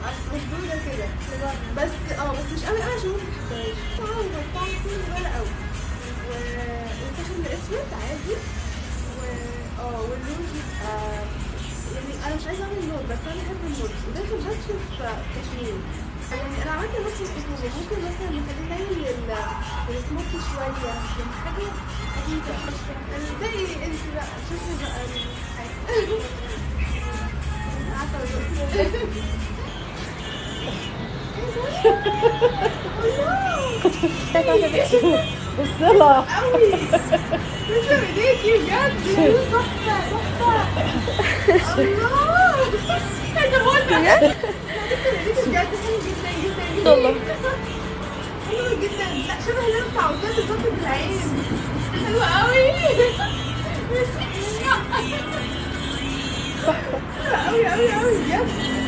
مشدودة كده بس اه بس مش قوي قوي عشان ما بحبهاش طبعا بتاع سن صغيرة قوي و... وتاخد الاسود عادي و اه واللون يبقى يعني انا مش عايزه اعمل نور بس انا بحب النور وداخل بس في كشمير يعني انا عملت نفس الخطوبه ممكن مثلا نخليه تاني لل للسموكي شويه يعني حاجه خفيفه الباقي انت بقى شوفي بقى الحاجه عارفه بس بص لها قوي تسلم ايديكي بجد تحفه تحفه الله عايزه اموت بجد بجد حلو جدا جدا جدا والله. حلو جدا لا شبه اللي انا كنت عاوزاه بالظبط بالعين حلو قوي حلو قوي قوي قوي بجد